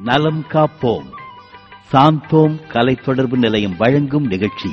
நலம் காப்போம் சாந்தோம் கலை தொடர்பு நிலையம் வழங்கும் நிகழ்ச்சி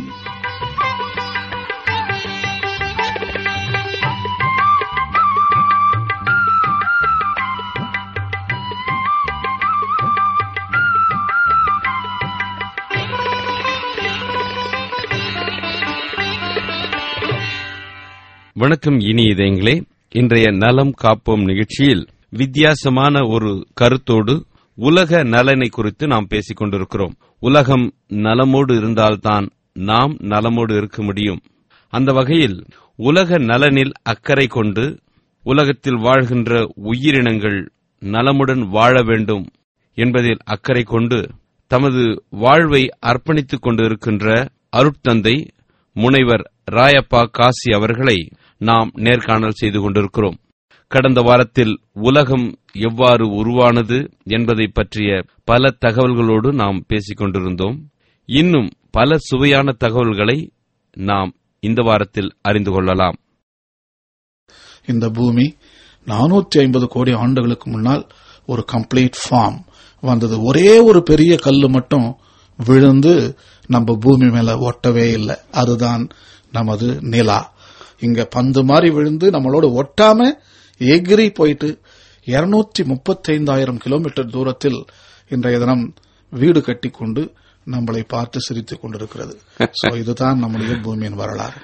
வணக்கம் இனி இதயங்களே இன்றைய நலம் காப்போம் நிகழ்ச்சியில் வித்தியாசமான ஒரு கருத்தோடு உலக நலனை குறித்து நாம் பேசிக் கொண்டிருக்கிறோம் உலகம் நலமோடு இருந்தால்தான் நாம் நலமோடு இருக்க முடியும் அந்த வகையில் உலக நலனில் அக்கறை கொண்டு உலகத்தில் வாழ்கின்ற உயிரினங்கள் நலமுடன் வாழ வேண்டும் என்பதில் அக்கறை கொண்டு தமது வாழ்வை அர்ப்பணித்துக் கொண்டிருக்கின்ற அருட்தந்தை முனைவர் ராயப்பா காசி அவர்களை நாம் நேர்காணல் செய்து கொண்டிருக்கிறோம் கடந்த வாரத்தில் உலகம் எவ்வாறு உருவானது என்பதை பற்றிய பல தகவல்களோடு நாம் பேசிக் கொண்டிருந்தோம் இன்னும் பல சுவையான தகவல்களை நாம் இந்த வாரத்தில் அறிந்து கொள்ளலாம் இந்த பூமி நானூத்தி ஐம்பது கோடி ஆண்டுகளுக்கு முன்னால் ஒரு கம்ப்ளீட் ஃபார்ம் வந்தது ஒரே ஒரு பெரிய கல்லு மட்டும் விழுந்து நம்ம பூமி மேல ஒட்டவே இல்லை அதுதான் நமது நிலா இங்க பந்து மாதிரி விழுந்து நம்மளோட ஒட்டாம எகிரி போயிட்டு இருநூத்தி முப்பத்தைந்தாயிரம் கிலோமீட்டர் தூரத்தில் இன்றைய தினம் வீடு கட்டி கொண்டு நம்மளை பார்த்து சிரித்துக் கொண்டிருக்கிறது So, இதுதான் நம்முடைய பூமியின் வரலாறு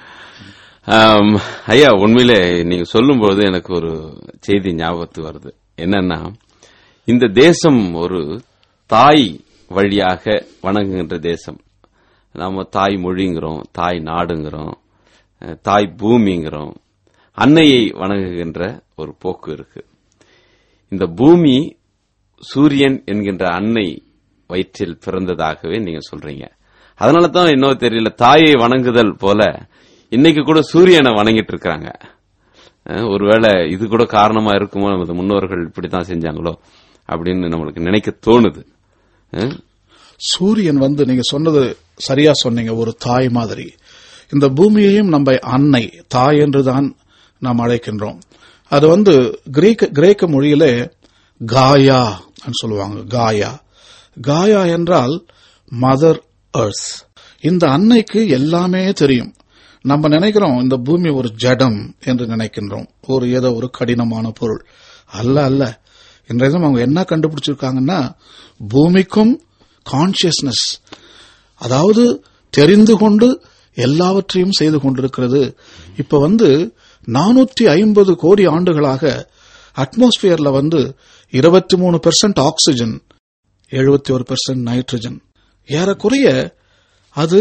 ஆம், ஐயா உண்மையிலே நீங்க சொல்லும்போது எனக்கு ஒரு செய்தி ஞாபகத்து வருது என்னன்னா இந்த தேசம் ஒரு தாய் வழியாக வணங்குகின்ற தேசம் நாம தாய் மொழிங்கிறோம் தாய் நாடுங்கிறோம் அஹ், தாய் பூமிங்கிறோம் அன்னையை வணங்குகின்ற ஒரு போக்கு இருக்கு இந்த பூமி சூரியன் என்கின்ற அன்னை வயிற்றில் பிறந்ததாகவே நீங்க சொல்றீங்க அதனால தான் இன்னும் தெரியல தாயை வணங்குதல் போல இன்னைக்கு கூட சூரியனை வணங்கிட்டு இருக்காங்க அஹ், ஒருவேளை இது கூட காரணமா இருக்குமோ நமது முன்னோர்கள் இப்படித்தான் செஞ்சாங்களோ அப்படின்னு நம்மளுக்கு நினைக்க தோணுது அஹ், சூரியன் வந்து நீங்க சொன்னது சரியா சொன்னீங்க ஒரு தாய் மாதிரி இந்த பூமியையும் நம்ம அன்னை தாய் என்றுதான் நாம் அழைக்கின்றோம் அது வந்து கிரேக்க கிரேக்க மொழியில காயா சொல்லுவாங்க காயா காயா என்றால் மதர் எர்த் இந்த அன்னைக்கு எல்லாமே தெரியும் நம்ம நினைக்கிறோம் இந்த பூமி ஒரு ஜடம் என்று நினைக்கின்றோம் ஒரு ஏதோ ஒரு கடினமான பொருள் அல்ல அல்ல இன்றைய தினம் அவங்க என்ன கண்டுபிடிச்சிருக்காங்கன்னா பூமிக்கும் கான்சியஸ்னஸ் அதாவது தெரிந்து கொண்டு எல்லாவற்றையும் செய்து கொண்டிருக்கிறது இப்ப வந்து நானூற்றி ஐம்பது கோடி ஆண்டுகளாக அட்மாஸ்பியர்ல வந்து இருபத்தி மூணு பெர்சென்ட் ஆக்சிஜன் எழுபத்தி ஒரு பெர்சென்ட் நைட்ரஜன் ஏறக்குறைய அது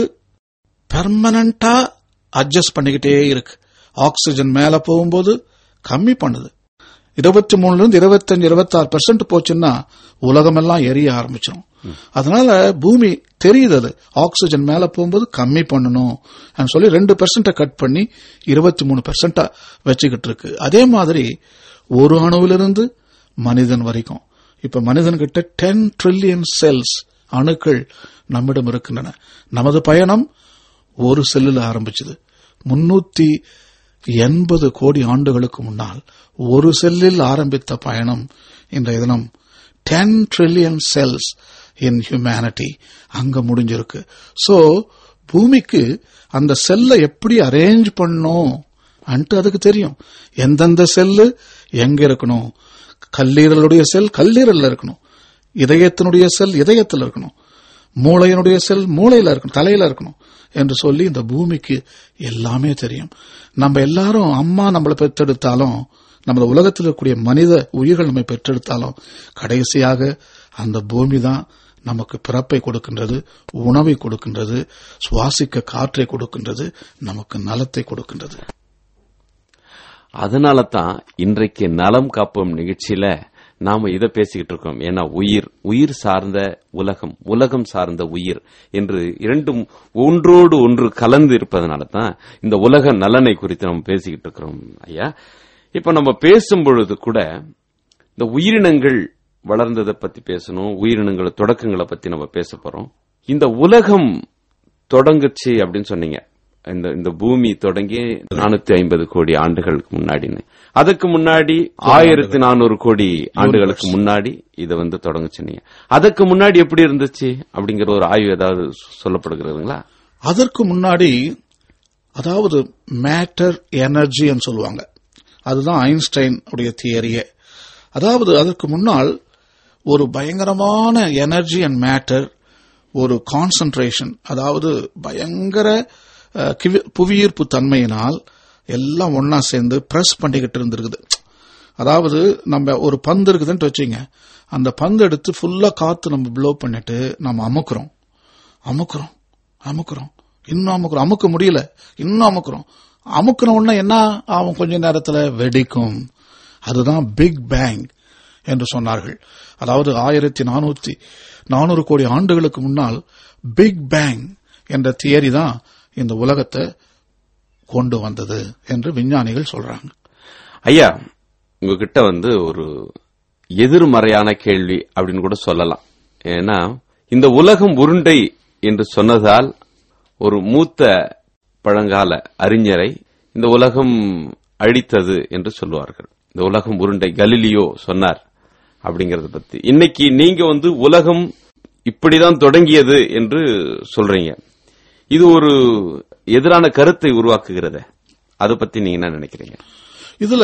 பெர்மனண்டா அட்ஜஸ்ட் பண்ணிக்கிட்டே இருக்கு ஆக்சிஜன் மேல போகும்போது கம்மி பண்ணுது இருபத்தி மூணுல இருந்து இருபத்தஞ்சு இருபத்தாறு பெர்சென்ட் போச்சுன்னா உலகமெல்லாம் எரிய ஆரம்பிச்சிடும் அதனால பூமி தெரியுது அது ஆக்சிஜன் மேல போகும்போது கம்மி பண்ணணும் அப்படின்னு சொல்லி ரெண்டு பெர்சென்ட கட் பண்ணி இருபத்தி மூணு பெர்சென்டா வச்சுக்கிட்டு இருக்கு அதே மாதிரி ஒரு அணுவிலிருந்து மனிதன் வரைக்கும் இப்ப மனிதன் கிட்ட டென் ட்ரில்லியன் செல்ஸ் அணுக்கள் நம்மிடம் இருக்கின்றன நமது பயணம் ஒரு செல்லில் ஆரம்பிச்சது முன்னூத்தி எண்பது கோடி ஆண்டுகளுக்கு முன்னால் ஒரு செல்லில் ஆரம்பித்த பயணம் இன்றைய தினம் ten trillion cells in humanity அங்க முடிஞ்சிருக்கு சோ பூமிக்கு அந்த செல்லை எப்படி அரேஞ்ச் பண்ணும் அன்ட்டு அதுக்கு தெரியும் எந்தெந்த செல்லு எங்க இருக்கணும் கல்லீரலுடைய செல் கல்லீரல்ல இருக்கணும் இதயத்தினுடைய செல் இதயத்தில் இருக்கணும் மூளையினுடைய செல் மூளையில இருக்கணும் தலையில இருக்கணும் என்று சொல்லி இந்த பூமிக்கு எல்லாமே தெரியும் நம்ம எல்லாரும் அம்மா நம்மளை பெற்றெடுத்தாலும் நமது உலகத்தில் இருக்கக்கூடிய மனித உயிர்கள் நம்மை பெற்றெடுத்தாலும் கடைசியாக அந்த பூமி தான் நமக்கு பிறப்பை கொடுக்கின்றது உணவை கொடுக்கின்றது சுவாசிக்க காற்றை கொடுக்கின்றது நமக்கு நலத்தை கொடுக்கின்றது அதனால தான் இன்றைக்கு நலம் காப்போம் நிகழ்ச்சியில நாம இதை பேசிக்கிட்டு இருக்கோம் ஏன்னா உயிர் உயிர் சார்ந்த உலகம் உலகம் சார்ந்த உயிர் என்று இரண்டும் ஒன்றோடு ஒன்று கலந்து இருப்பதனால தான் இந்த உலக நலனை குறித்து நம்ம பேசிக்கிட்டு இருக்கிறோம் ஐயா இப்ப நம்ம பேசும் பொழுது கூட இந்த உயிரினங்கள் வளர்ந்ததை பத்தி பேசணும் உயிரினங்கள தொடக்கங்களை பத்தி நம்ம பேச போறோம் இந்த உலகம் தொடங்குச்சு அப்படின்னு சொன்னீங்க இந்த இந்த பூமி தொடங்கி நானூத்தி ஐம்பது கோடி ஆண்டுகளுக்கு முன்னாடின்னு அதுக்கு முன்னாடி ஆயிரத்தி நானூறு கோடி ஆண்டுகளுக்கு முன்னாடி இதை வந்து தொடங்க சொன்னீங்க அதுக்கு முன்னாடி எப்படி இருந்துச்சு அப்படிங்கிற ஒரு ஆய்வு ஏதாவது சொல்லப்படுகிறதுங்களா அதற்கு முன்னாடி அதாவது மேட்டர் எனர்ஜின்னு சொல்லுவாங்க அதுதான் ஐன்ஸ்டைன் உடைய தியரியே அதாவது அதற்கு முன்னால் ஒரு பயங்கரமான எனர்ஜி அண்ட் மேட்டர் ஒரு கான்சன்ட்ரேஷன் அதாவது பயங்கர அஹ், கிவி- புவியீர்ப்பு தன்மையினால் எல்லாம் ஒன்னா சேர்ந்து பிரஸ் பண்ணிக்கிட்டு இருந்திருக்குது அதாவது நம்ம ஒரு பந்து இருக்குதுன்னு வச்சுங்க அந்த பந்து எடுத்து ஃபுல்லா காத்து நம்ம ப்ளோ பண்ணிட்டு நம்ம அமுக்குறோம் அமுக்குறோம் அமுக்குறோம் இன்னும் அமுக்குறோம் அமுக்க முடியல இன்னும் அமுக்குறோம் அமுக்குன உடனே என்ன ஆகும் கொஞ்ச நேரத்துல வெடிக்கும் அதுதான் பிக் பேங் என்று சொன்னார்கள் அதாவது ஆயிரத்தி நானூத்தி நானூறு கோடி ஆண்டுகளுக்கு முன்னால் பிக் பேங் என்ற தியரி தான் இந்த உலகத்தை கொண்டு வந்தது என்று விஞ்ஞானிகள் சொல்றாங்க ஐயா உங்ககிட்ட வந்து ஒரு எதிர்மறையான கேள்வி அப்படின்னு கூட சொல்லலாம் ஏன்னா இந்த உலகம் உருண்டை என்று சொன்னதால் ஒரு மூத்த பழங்கால அறிஞரை இந்த உலகம் அழித்தது என்று சொல்லுவார்கள் இந்த உலகம் உருண்டை கலிலியோ சொன்னார் அப்படிங்கறத பத்தி இன்னைக்கு நீங்க வந்து உலகம் இப்படிதான் தொடங்கியது என்று சொல்றீங்க இது ஒரு எதிரான கருத்தை உருவாக்குகிறதே அதை பத்தி நீங்க என்ன நினைக்கிறீங்க இதுல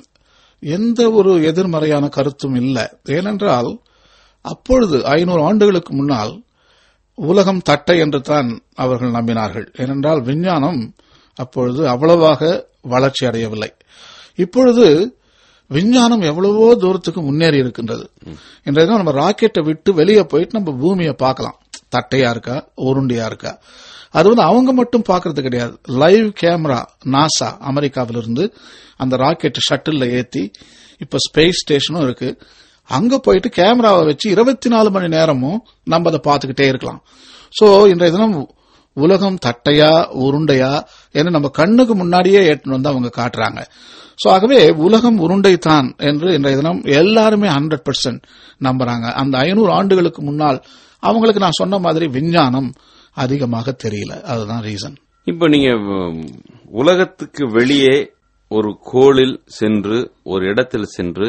எந்த ஒரு எதிர்மறையான கருத்தும் இல்லை ஏனென்றால் அப்பொழுது ஐநூறு ஆண்டுகளுக்கு முன்னால் உலகம் தட்டை என்று தான் அவர்கள் நம்பினார்கள் ஏனென்றால் விஞ்ஞானம் அப்பொழுது அவ்வளவாக வளர்ச்சி அடையவில்லை இப்பொழுது விஞ்ஞானம் எவ்வளவோ தூரத்துக்கு முன்னேறி இருக்கின்றது இன்றைய தினம் நம்ம ராக்கெட்டை விட்டு வெளியே போயிட்டு நம்ம பூமியை பார்க்கலாம் தட்டையா இருக்கா உருண்டையா இருக்கா அது வந்து அவங்க மட்டும் பார்க்கறது கிடையாது லைவ் கேமரா நாசா அமெரிக்காவிலிருந்து அந்த ராக்கெட் ஷட்டில்ல ஏத்தி இப்ப ஸ்பேஸ் ஸ்டேஷனும் இருக்கு அங்க போயிட்டு கேமராவை வச்சு இருபத்தி நாலு மணி நேரமும் நம்ம அதை பார்த்துக்கிட்டே இருக்கலாம் சோ இன்றைய தினம் உலகம் தட்டையா உருண்டையா என்று நம்ம கண்ணுக்கு முன்னாடியே ஏற்றுன்னு வந்து அவங்க காட்டுறாங்க சோ ஆகவே உலகம் உருண்டை தான் என்று இன்றைய தினம் எல்லாருமே ஹண்ட்ரட் பர்சன்ட் நம்புறாங்க அந்த ஐநூறு ஆண்டுகளுக்கு முன்னால் அவங்களுக்கு நான் சொன்ன மாதிரி விஞ்ஞானம் அதிகமாக தெரியல அதுதான் ரீசன் இப்ப நீங்க உம், உலகத்துக்கு வெளியே ஒரு கோளில் சென்று ஒரு இடத்தில் சென்று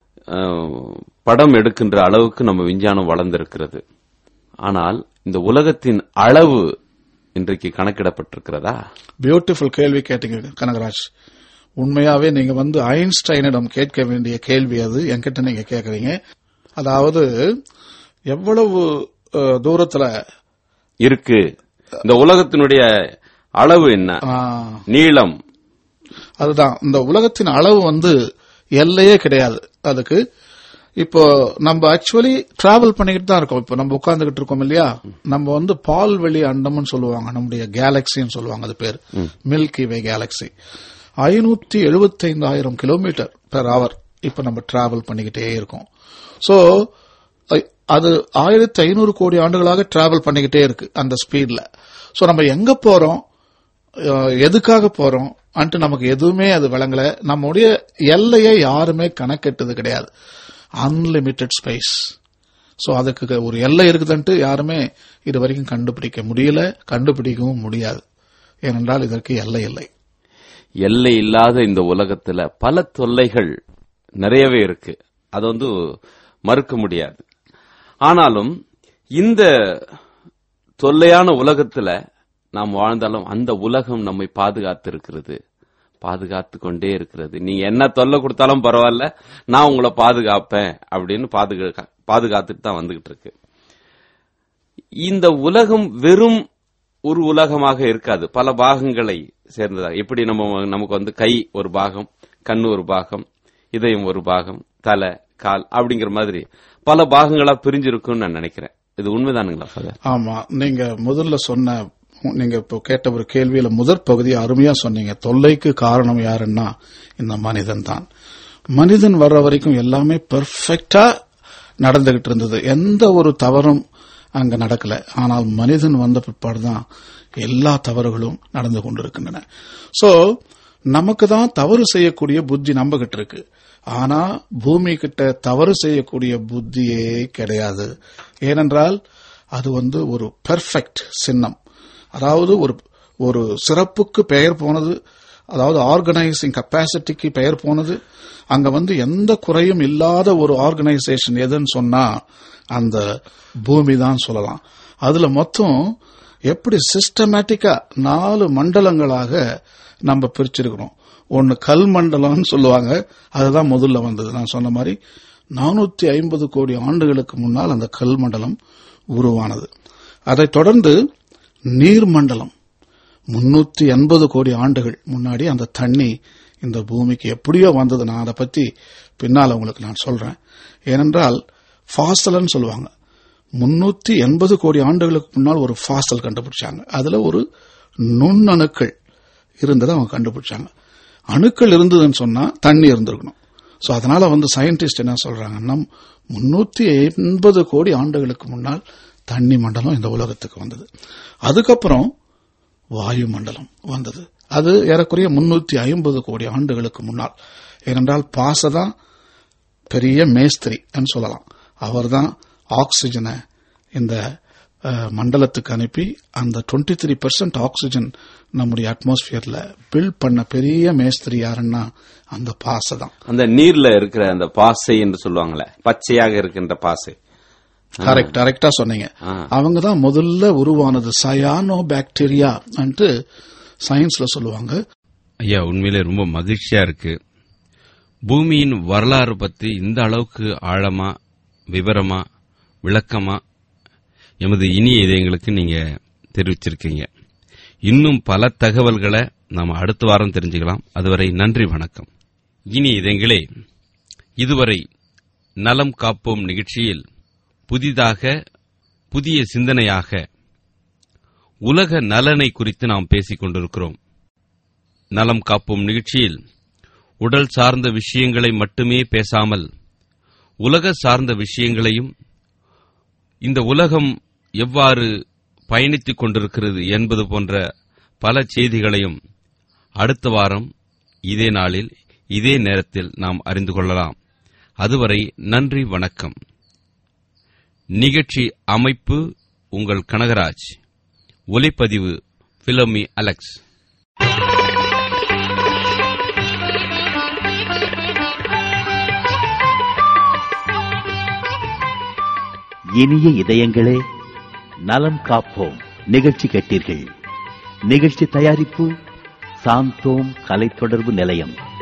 அஹ், படம் எடுக்கின்ற அளவுக்கு நம்ம விஞ்ஞானம் வளர்ந்திருக்கிறது ஆனால் இந்த உலகத்தின் அளவு இன்றைக்கு கணக்கிடப்பட்டிருக்கிறதா பியூட்டிஃபுல் கேள்வி கேட்டீங்க கனகராஜ் உண்மையாவே நீங்க வந்து ஐன்ஸ்டைனிடம் கேட்க வேண்டிய கேள்வி அது என்கிட்ட நீங்க கேக்குறீங்க அதாவது எவ்வளவு அஹ், தூரத்துல இருக்கு இந்த உலகத்தினுடைய அளவு என்ன ஆஹ், நீளம் அதுதான் இந்த உலகத்தின் அளவு வந்து எல்லையே கிடையாது அதுக்கு இப்போ நம்ம ஆக்சுவலி டிராவல் பண்ணிக்கிட்டு தான் இருக்கோம் இப்போ நம்ம உட்கார்ந்துகிட்டு இருக்கோம் இல்லையா நம்ம வந்து பால்வெளி அண்டம்னு சொல்லுவாங்க நம்முடைய கேலக்சின்னு சொல்லுவாங்க அது பேர் மில்கி வே கேலக்சி ஐநூத்தி எழுபத்தைந்தாயிரம் கிலோமீட்டர் பெர் ஹவர் இப்ப நம்ம டிராவல் பண்ணிக்கிட்டே இருக்கோம் சோ அது ஆயிரத்தி ஐநூறு கோடி ஆண்டுகளாக டிராவல் பண்ணிக்கிட்டே இருக்கு அந்த ஸ்பீட்ல சோ நம்ம எங்க போறோம் அஹ், எதுக்காக போறோம் அன்ட்டு நமக்கு எதுவுமே அது விளங்கல நம்முடைய எல்லையை யாருமே கணக்கெட்டது கிடையாது அன்லிமிட்டெட் ஸ்பேஸ் சோ அதுக்கு ஒரு எல்லை இருக்குதுன்ட்டு யாருமே இது வரைக்கும் கண்டுபிடிக்க முடியல கண்டுபிடிக்கவும் முடியாது ஏனென்றால் இதற்கு எல்லை இல்லை எல்லை இல்லாத இந்த உலகத்துல பல தொல்லைகள் நிறையவே இருக்கு அது வந்து மறுக்க முடியாது ஆனாலும் இந்த தொல்லையான உலகத்துல நாம் வாழ்ந்தாலும் அந்த உலகம் நம்மை பாதுகாத்து இருக்கிறது பாதுகாத்து கொண்டே இருக்கிறது நீங்க என்ன தொல்லை கொடுத்தாலும் பரவாயில்ல நான் உங்களை பாதுகாப்பேன் அப்படின்னு பாதுகா பாதுகாத்துட்டு தான் வந்துகிட்டு இருக்கு இந்த உலகம் வெறும் ஒரு உலகமாக இருக்காது பல பாகங்களை சேர்ந்ததா எப்படி நம்ம நமக்கு வந்து கை ஒரு பாகம் கண்ணு ஒரு பாகம் இதயம் ஒரு பாகம் தலை கால் அப்படிங்கிற மாதிரி பல பாகங்களா பிரிஞ்சிருக்கும்னு நான் நினைக்கிறேன் இது உண்மைதானுங்களா ஃபாதர் ஆமா நீங்க முதல்ல சொன்ன நீங்க இப்போ கேட்ட ஒரு கேள்வியில முதற் பகுதி அருமையா சொன்னீங்க தொல்லைக்கு காரணம் யாருன்னா இந்த மனிதன் தான் மனிதன் வர்ற வரைக்கும் எல்லாமே பெர்ஃபெக்டா நடந்துகிட்டு இருந்தது எந்த ஒரு தவறும் அங்க நடக்கல ஆனால் மனிதன் வந்த பிற்பாடுதான் எல்லா தவறுகளும் நடந்து கொண்டிருக்கின்றன சோ நமக்கு தான் தவறு செய்யக்கூடிய புத்தி நம்ம கிட்ட இருக்கு ஆனா பூமி கிட்ட தவறு செய்யக்கூடிய புத்தியே கிடையாது ஏனென்றால் அது வந்து ஒரு பெர்ஃபெக்ட் சின்னம் அதாவது ஒரு ஒரு சிறப்புக்கு பெயர் போனது அதாவது ஆர்கனைசிங் கெப்பாசிட்டிக்கு பெயர் போனது அங்க வந்து எந்த குறையும் இல்லாத ஒரு ஆர்கனைசேஷன் எதுன்னு சொன்னா அந்த பூமி தான் சொல்லலாம் அதுல மொத்தம் எப்படி சிஸ்டமேட்டிக்கா நாலு மண்டலங்களாக நம்ம பிரிச்சிருக்கிறோம் ஒன்னு கல் மண்டலம்னு சொல்லுவாங்க அதுதான் முதல்ல வந்தது நான் சொன்ன மாதிரி நானூத்தி ஐம்பது கோடி ஆண்டுகளுக்கு முன்னால் அந்த கல் மண்டலம் உருவானது அதைத் தொடர்ந்து நீர் மண்டலம் முன்னூத்தி எண்பது கோடி ஆண்டுகள் முன்னாடி அந்த தண்ணி இந்த பூமிக்கு எப்படியோ வந்தது நான் அதை பத்தி பின்னால் உங்களுக்கு நான் சொல்றேன் ஏனென்றால் ஃபாசல்னு சொல்லுவாங்க முன்னூத்தி எண்பது கோடி ஆண்டுகளுக்கு முன்னால் ஒரு ஃபாசல் கண்டுபிடிச்சாங்க அதுல ஒரு நுண்ணணுக்கள் இருந்ததை அவங்க கண்டுபிடிச்சாங்க அணுக்கள் இருந்ததுன்னு சொன்னா தண்ணி இருந்திருக்கணும் சோ அதனால வந்து சயின்டிஸ்ட் என்ன சொல்றாங்கன்னா முன்னூத்தி எண்பது கோடி ஆண்டுகளுக்கு முன்னால் தண்ணி மண்டலம் இந்த உலகத்துக்கு வந்தது அதுக்கப்புறம் வாயு மண்டலம் வந்தது அது ஏறக்குறைய முன்னூத்தி ஐம்பது கோடி ஆண்டுகளுக்கு முன்னால் ஏனென்றால் பாச தான் பெரிய மேஸ்திரி சொல்லலாம் அவர்தான் ஆக்சிஜனை இந்த அஹ், மண்டலத்துக்கு அனுப்பி அந்த 23% த்ரீ பர்சன்ட் ஆக்சிஜன் நம்முடைய அட்மாஸ்பியர்ல பில்ட் பண்ண பெரிய மேஸ்திரி யாருன்னா அந்த பாச தான் அந்த நீர்ல இருக்கிற அந்த பாசை என்று சொல்லுவாங்களே பச்சையாக இருக்கின்ற பாசை கரெக்ட் கரெக்டா சொன்னீங்க ஆ. அவங்க தான் முதல்ல உருவானது சயானோ பாக்டீரியா சயின்ஸ்ல சொல்லுவாங்க ஐயா உண்மையிலே ரொம்ப மகிழ்ச்சியா இருக்கு பூமியின் வரலாறு பத்தி இந்த அளவுக்கு ஆழமா விவரமா விளக்கமா எமது இனிய இதயங்களுக்கு நீங்க தெரிவிச்சிருக்கீங்க இன்னும் பல தகவல்களை நாம அடுத்த வாரம் தெரிஞ்சுக்கலாம் அதுவரை நன்றி வணக்கம் இனி இதயங்களே இதுவரை நலம் காப்போம் நிகழ்ச்சியில் புதிதாக புதிய சிந்தனையாக உலக நலனை குறித்து நாம் பேசிக் கொண்டிருக்கிறோம் நலம் காப்போம் நிகழ்ச்சியில் உடல் சார்ந்த விஷயங்களை மட்டுமே பேசாமல் உலக சார்ந்த விஷயங்களையும் இந்த உலகம் எவ்வாறு பயணித்துக் கொண்டிருக்கிறது என்பது போன்ற பல செய்திகளையும் அடுத்த வாரம் இதே நாளில் இதே நேரத்தில் நாம் அறிந்து கொள்ளலாம் அதுவரை நன்றி வணக்கம் நிகழ்ச்சி அமைப்பு உங்கள் கனகராஜ் ஒலிப்பதிவு பிலோமி அலெக்ஸ் இனிய இதயங்களே நலம் காப்போம் நிகழ்ச்சி கேட்டீர்கள் நிகழ்ச்சி தயாரிப்பு சாந்தோம் கலை தொடர்பு நிலையம்